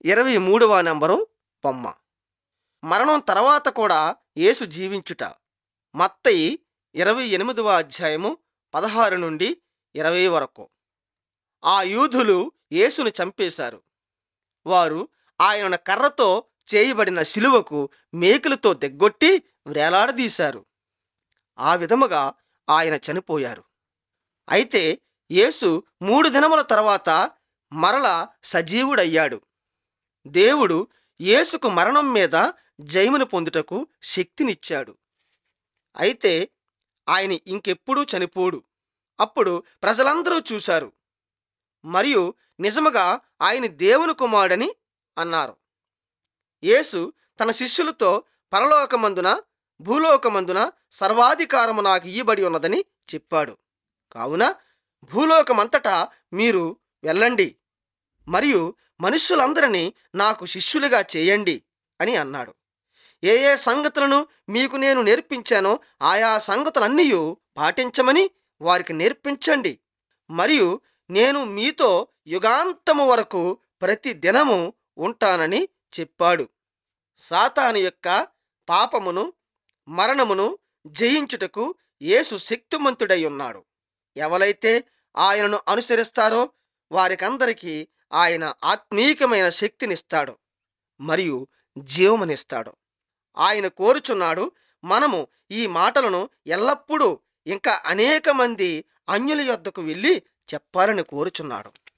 ఇరవై మూడవ నెంబరు బొమ్మ మరణం తర్వాత కూడా యేసు జీవించుట మత్తయి ఇరవై ఎనిమిదవ అధ్యాయము పదహారు నుండి ఇరవై వరకు ఆ యూదులు యేసును చంపేశారు వారు ఆయన కర్రతో చేయబడిన శిలువకు మేకులతో దెగ్గొట్టి వ్రేలాడదీశారు ఆ విధముగా ఆయన చనిపోయారు అయితే యేసు మూడు దినముల తర్వాత మరల సజీవుడయ్యాడు దేవుడు యేసుకు మరణం మీద జయమును పొందుటకు శక్తినిచ్చాడు అయితే ఆయన ఇంకెప్పుడూ చనిపోడు అప్పుడు ప్రజలందరూ చూశారు మరియు నిజముగా ఆయన దేవుని కుమారుడని అన్నారు యేసు తన శిష్యులతో పరలోకమందున భూలోకమందున సర్వాధికారము నాకు ఇయ్యబడి ఉన్నదని చెప్పాడు కావున భూలోకమంతటా మీరు వెళ్ళండి మరియు మనుష్యులందరినీ నాకు శిష్యులుగా చేయండి అని అన్నాడు ఏ ఏ సంగతులను మీకు నేను నేర్పించానో ఆయా సంగతులన్నీ పాటించమని వారికి నేర్పించండి మరియు నేను మీతో యుగాంతము వరకు ప్రతి దినము ఉంటానని చెప్పాడు సాతాను యొక్క పాపమును మరణమును జయించుటకు యేసు శక్తిమంతుడై ఉన్నాడు ఎవరైతే ఆయనను అనుసరిస్తారో వారికందరికీ ఆయన ఆత్మీకమైన శక్తినిస్తాడు మరియు జీవమునిస్తాడు ఆయన కోరుచున్నాడు మనము ఈ మాటలను ఎల్లప్పుడూ ఇంకా అనేక మంది అన్యుల యొద్దకు వెళ్ళి చెప్పాలని కోరుచున్నాడు